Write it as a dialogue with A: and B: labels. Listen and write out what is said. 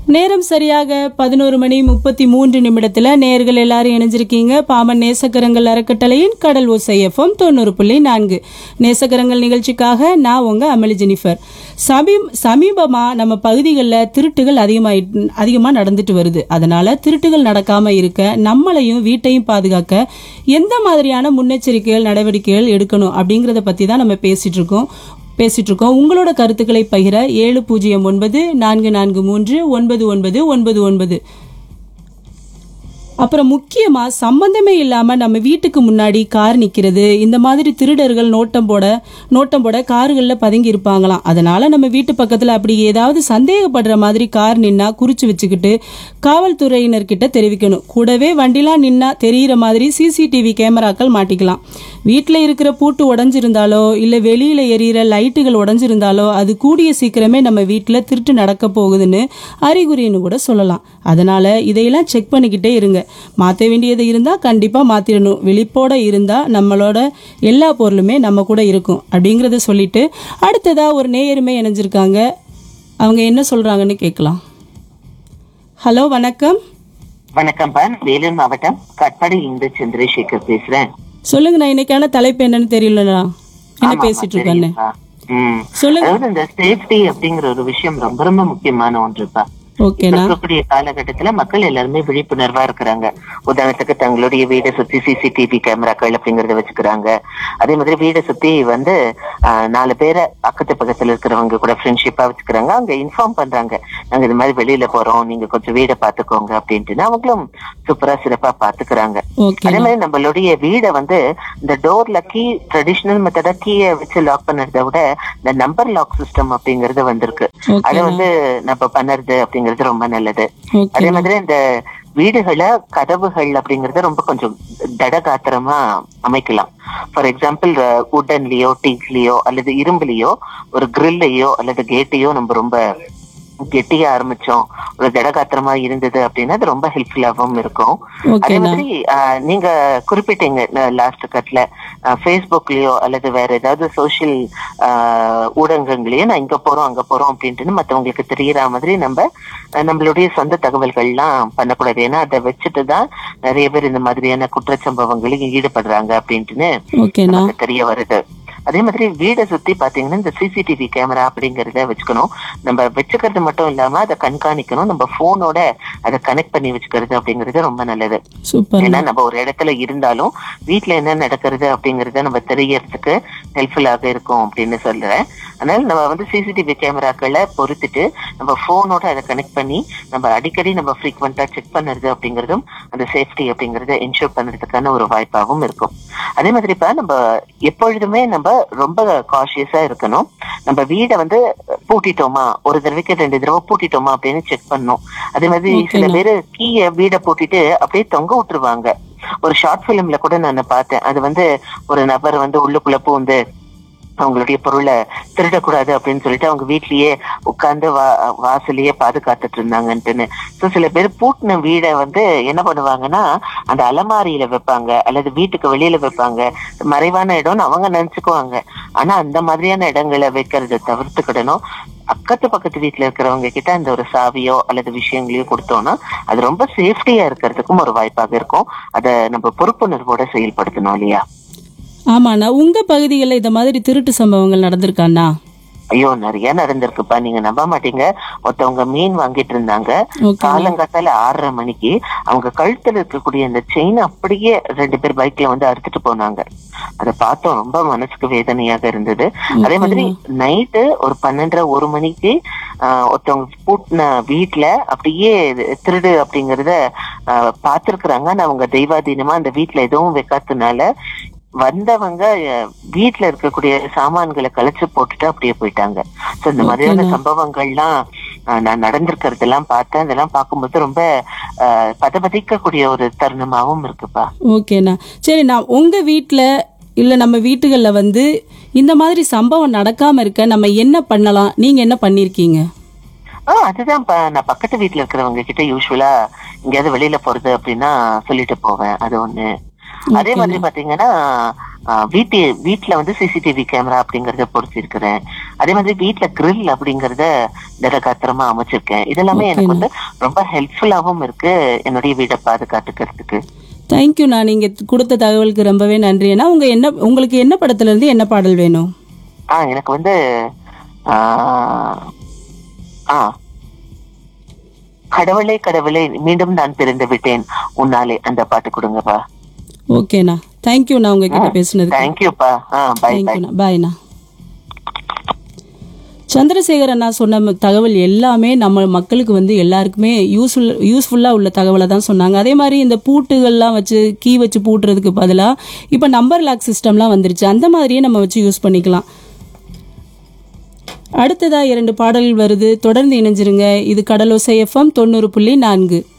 A: நேரம் சரியாக பதினோரு மணி முப்பத்தி மூன்று நிமிடத்துல நேர்கள் எல்லாரும் இணைஞ்சிருக்கீங்க பாமன் நேசக்கரங்கள் அறக்கட்டளையின் கடல் ஓசை எஃப்எம் தொண்ணூறு புள்ளி நான்கு நேசக்கரங்கள் நிகழ்ச்சிக்காக நான் உங்க அமளி ஜெனிஃபர் சமீ- சமீபமா நம்ம பகுதிகளில் திருட்டுகள் அதிகமாயி அதிகமா நடந்துட்டு வருது அதனால திருட்டுகள் நடக்காம இருக்க நம்மளையும் வீட்டையும் பாதுகாக்க எந்த மாதிரியான முன்னெச்சரிக்கைகள் நடவடிக்கைகள் எடுக்கணும் அப்படிங்கறத பத்தி தான் நம்ம பேசிட்டு இருக்கோம் பேசிட்டு இருக்கோம் உங்களோட கருத்துக்களை பகிர ஏழு பூஜ்ஜியம் ஒன்பது நான்கு நான்கு மூன்று ஒன்பது ஒன்பது ஒன்பது ஒன்பது அப்புறம் முக்கியமா சம்பந்தமே இல்லாம நம்ம வீட்டுக்கு முன்னாடி கார் நிக்கிறது இந்த மாதிரி திருடர்கள் நோட்டம் போட நோட்டம் போட கார்கள்ல பதுங்கி இருப்பாங்களாம் அதனால நம்ம வீட்டு பக்கத்துல அப்படி ஏதாவது சந்தேகப்படுற மாதிரி கார் நின்னா குறிச்சு வச்சுக்கிட்டு காவல்துறையினர்கிட்ட தெரிவிக்கணும் கூடவே வண்டிலாம் நின்னா தெரியிற மாதிரி சிசிடிவி கேமராக்கள் மாட்டிக்கலாம் வீட்டில் இருக்கிற பூட்டு உடஞ்சிருந்தாலோ இல்லை வெளியில் எரியிற லைட்டுகள் உடஞ்சிருந்தாலோ அது கூடிய சீக்கிரமே நம்ம வீட்டில் திருட்டு நடக்க போகுதுன்னு அறிகுறின்னு கூட சொல்லலாம் அதனால இதையெல்லாம் செக் பண்ணிக்கிட்டே இருங்க மாற்ற வேண்டியது இருந்தால் கண்டிப்பாக மாற்றிடணும் விழிப்போட இருந்தால் நம்மளோட எல்லா பொருளுமே நம்ம கூட இருக்கும் அப்படிங்கிறத சொல்லிட்டு அடுத்ததா ஒரு நேயருமே இணைஞ்சிருக்காங்க அவங்க என்ன சொல்றாங்கன்னு கேட்கலாம் ஹலோ வணக்கம்
B: வணக்கம் நான் வேலூர் மாவட்டம் கட்பாடி இந்து சந்திரசேகர் பேசுறேன்
A: சொல்லுங்க நான் இன்னைக்கான தலைப்பு என்னன்னு தெரியலண்ணா என்ன
B: ஆமா,
A: பேசிட்டு
B: ஆமா,
A: இருக்கேன்னு
B: தெரியும்ப்பா. ம்.
A: சொல்லுங்க
B: அதாவது இந்த சேஃப்டி அப்படிங்கிற ஒரு விஷயம் ரொம்ப ரொம்ப முக்கியமான ஒன்றுப்பா
A: ஓகேண்ணா
B: இருக்கக்கூடிய காலகட்டத்துல மக்கள் எல்லாருமே விழிப்புணர்வா இருக்கிறாங்க உதாரணத்துக்கு தங்களுடைய வீடை சுத்தி சிசிடிவி கேமராக்கள் அப்படிங்கறத வச்சுக்கிறாங்க அதே மாதிரி வீடை சுத்தி வந்து ஆஹ், நாலு பேரை பக்கத்து பக்கத்துல இருக்கிறவங்க கூட ஃப்ரெண்ட்ஷிப்பா வச்சுக்கிறாங்க அங்க இன்ஃபார்ம் பண்றாங்க நாங்க இது மாதிரி வெளியில போறோம் நீங்க கொஞ்சம் வீடை பாத்துக்கோங்க அப்படின்ட்டு அவங்களும் சூப்பரா சிறப்பா பாத்துக்கிறாங்க
A: ஓகே
B: அதே மாதிரி நம்மளுடைய வீடை வந்து இந்த டோர்ல கீ ட்ரெடிஷனல் மெத்தடா கீயை வச்சு லாக் பண்ணுறதை விட இந்த நம்பர் லாக் சிஸ்டம் அப்படிங்கறது வந்திருக்கு
A: ஓகே
B: அதை வந்து நம்ம பண்ணுறது அப்படிங்கிறது ரொம்ப நல்லது
A: ஓகே
B: அதே மாதிரி இந்த வீடுகளை கதவுகள் அப்படிங்கறத ரொம்ப கொஞ்சம் தடகாத்திரமா அமைக்கலாம் ஃபார் எக்ஸாம்பிள் உட்டன்லயோ டீக்லயோ அல்லது இரும்புலயோ ஒரு கிரில்லையோ அல்லது கேட்டையோ நம்ம ரொம்ப கெட்டியா ஆரம்பிச்சோம் ஒரு திடகாத்திரமா இருந்தது அப்படின்னா அது ரொம்ப ஹெல்ப்ஃபுல்லாகவும் இருக்கும் அதே
A: ஓகேண்ணா
B: மாதிரி ஆஹ், நீங்க குறிப்பிட்டீங்க லாஸ்ட் கட்ல ஃபேஸ்புக்லயோ அல்லது வேற ஏதாவது சோஷியல் ஊடகங்களையோ நான் இங்க போறோம் அங்க போறோம் அப்படின்ட்டு மத்தவங்களுக்கு தெரியற மாதிரி நம்ம ஆஹ், நம்மளுடைய சொந்த தகவல்கள்லாம் பண்ணக்கூடாது ஏன்னா அதை வச்சுட்டு தான் நிறைய பேர் இந்த மாதிரியான குற்றச்சம்பவங்களில் ஈடுபடுறாங்க அப்படின்ட்டுன்னு
A: ஓகேண்ணா
B: நமக்கு தெரிய வருது அதே மாதிரி வீடை சுத்தி பாத்தீங்கன்னா இந்த சிசிடிவி கேமரா அப்படிங்கறத வச்சுக்கணும் நம்ம வச்சுக்கிறது மட்டும் இல்லாம அதை கண்காணிக்கணும் நம்ம போனோட அதை கனெக்ட் பண்ணி வச்சுக்கிறது அப்படிங்கிறது ரொம்ப நல்லது
A: சூப்பர்
B: ஏன்னா நம்ம ஒரு இடத்துல இருந்தாலும் வீட்ல என்ன நடக்கிறது அப்படிங்கறத நம்ம தெரியறதுக்கு ஹெல்ப்ஃபுல்லாக இருக்கும் அப்படின்னு சொல்றேன் அதனால நம்ம வந்து சிசிடிவி கேமராக்களை பொறுத்துட்டு நம்ம போனோட அதை கனெக்ட் பண்ணி நம்ம அடிக்கடி நம்ம ஃப்ரீக்வெண்டா செக் பண்ணுறது அப்படிங்கறதும் அந்த சேஃப்டி அப்படிங்கறத என்ஷூர் பண்றதுக்கான ஒரு வாய்ப்பாகவும் இருக்கும் அதே மாதிரி இப்ப நம்ம எப்பொழுதுமே நம்ம ரொம்ப காஷியஸா இருக்கணும் நம்ம வீடை வந்து பூட்டிட்டோமா ஒரு தடவைக்கு ரெண்டு தடவை பூட்டிட்டோமா அப்படின்னு செக் பண்ணணும் அதே மாதிரி சில
A: Okay,
B: பேரு கீய வீடை பூட்டிட்டு அப்படியே தொங்க விட்டுருவாங்க ஒரு ஷார்ட் பிலிம்ல கூட நான் பார்த்தேன் அது வந்து ஒரு நபர் வந்து உள்ளுக்குள்ள பூந்து அவங்களுடைய பொருளை திருடக்கூடாது அப்படின்னு சொல்லிட்டு அவங்க வீட்லயே உட்கார்ந்து வா வாசலையே பாதுகாத்துட்டு இருந்தாங்கன்ட்டுன்னு ஸோ சில பேர் பூட்டின வீடை வந்து என்ன பண்ணுவாங்கன்னா அந்த அலமாரியில வைப்பாங்க அல்லது வீட்டுக்கு வெளியில வைப்பாங்க மறைவான இடம்னு அவங்க நினைச்சுக்குவாங்க ஆனா அந்த மாதிரியான இடங்களை வைக்கிறத தவிர்த்துக்கிடணும் அக்கத்து பக்கத்து வீட்டுல இருக்கிறவங்க கிட்ட அந்த ஒரு சாவியோ அல்லது விஷயங்களையோ கொடுத்தோம்னா அது ரொம்ப சேஃப்டியா இருக்கிறதுக்கும் ஒரு வாய்ப்பாக இருக்கும் அதை நம்ம பொறுப்புணர்வோட செயல்படுத்தணும் இல்லையா
A: ஆமாண்ணா உங்க பகுதிகளில் இந்த மாதிரி திருட்டு சம்பவங்கள் நடந்திருக்காண்ணா
B: ஐயோ நிறைய நடந்திருக்குப்பா நீங்க நம்ப மாட்டீங்க ஒருத்தவங்க மீன் வாங்கிட்டு இருந்தாங்க
A: ஓகே
B: காலங்காத்தால ஆறரை மணிக்கு அவங்க கழுத்துல இருக்கக்கூடிய அந்த செயின் அப்படியே ரெண்டு பேர் பைக்ல வந்து அறுத்துட்டு போனாங்க அதை பார்த்தோம் ரொம்ப மனசுக்கு வேதனையாக இருந்தது அதே மாதிரி நைட்டு ஒரு பன்னெண்டரை ஒரு மணிக்கு ஆஹ், ஒருத்தவங்க பூட்டின வீட்டுல அப்படியே திருடு அப்படிங்கறத ஆஹ், பார்த்திருக்கிறாங்க ஆனா அவங்க தெய்வாதீனமா அந்த வீட்டுல எதுவும் வைக்காததுனால வந்தவங்க அஹ், வீட்ல இருக்கக்கூடிய சாமான்களை கழிச்சு போட்டுட்டு அப்படியே போயிட்டாங்க சோ இந்த மாதிரியான சம்பவங்கள்லாம் அஹ், நான் நடந்திருக்கிறதெல்லாம் பார்த்தேன் அதெல்லாம் பார்க்கும்போது ரொம்ப அஹ், பதபதிக்கக்கூடிய ஒரு தருணமாவும் இருக்குப்பா
A: ஓகேண்ணா சரி நான் உங்க வீட்டில் இல்லை நம்ம வீட்டுகளில் வந்து இந்த மாதிரி சம்பவம் நடக்காம இருக்க நம்ம என்ன பண்ணலாம் நீங்க என்ன பண்ணிருக்கீங்க
B: ஆ அதுதான் ப- நான் பக்கத்து வீட்ல இருக்கிறவங்க கிட்ட யூஸ்வலா எங்கேயாவது வெளியில போறது அப்படின்னா சொல்லிட்டு போவேன் அது ஒண்ணு அதே மாதிரி பாத்தீங்கன்னா ஆஹ், வீட்டு வீட்டுல வந்து சிசிடிவி கேமரா அப்படிங்கறத பொருத்திருக்கிறேன் அதே மாதிரி வீட்டுல கிரில் அப்படிங்கறத திடகாத்திரமா அமைச்சிருக்கேன் இதெல்லாமே எனக்கு வந்து ரொம்ப ஹெல்ப்ஃபுல்லாவும் இருக்கு என்னுடைய வீட்டை பாதுகாத்துக்கிறதுக்கு
A: தேங்க்யூண்ணா நீங்க கொடுத்த தகவலுக்கு ரொம்பவே நன்றி அண்ணா உங்க என்ன உங்களுக்கு என்ன படத்துல இருந்து என்ன பாடல் வேணும்
B: ஆ எனக்கு வந்து ஆஹ், ஆ கடவுளே கடவுளே மீண்டும் நான் பிறந்து விட்டேன் உன்னாலே அந்த பாட்டு கொடுங்கப்பா
A: ஓகேண்ணா தேங்க்யூண்ணா உங்ககிட்ட பேசுனதுக்கு
B: தேங்க்யூப்பா ஆ பை பை
A: தேங்க்யூண்ணா பாய்ண்ணா சந்திரசேகர் அண்ணா சொன்ன ம- தகவல் எல்லாமே நம்ம மக்களுக்கு வந்து எல்லாருக்குமே யூஸ்ஃபுல் யூஸ்ஃபுல்லாக உள்ள தகவலை தான் சொன்னாங்க அதே மாதிரி இந்த பூட்டுகள்லாம் வச்சு கீ வச்சு பூட்டுறதுக்கு பதிலாக இப்போ நம்பர் லாக் சிஸ்டம்லாம் வந்துருச்சு அந்த மாதிரியே நம்ம வச்சு யூஸ் பண்ணிக்கலாம் அடுத்ததா இரண்டு பாடல்கள் வருது தொடர்ந்து இணைஞ்சிருங்க இது கடலோசை எஃப்எம் தொண்ணூறு புள்ளி நான்கு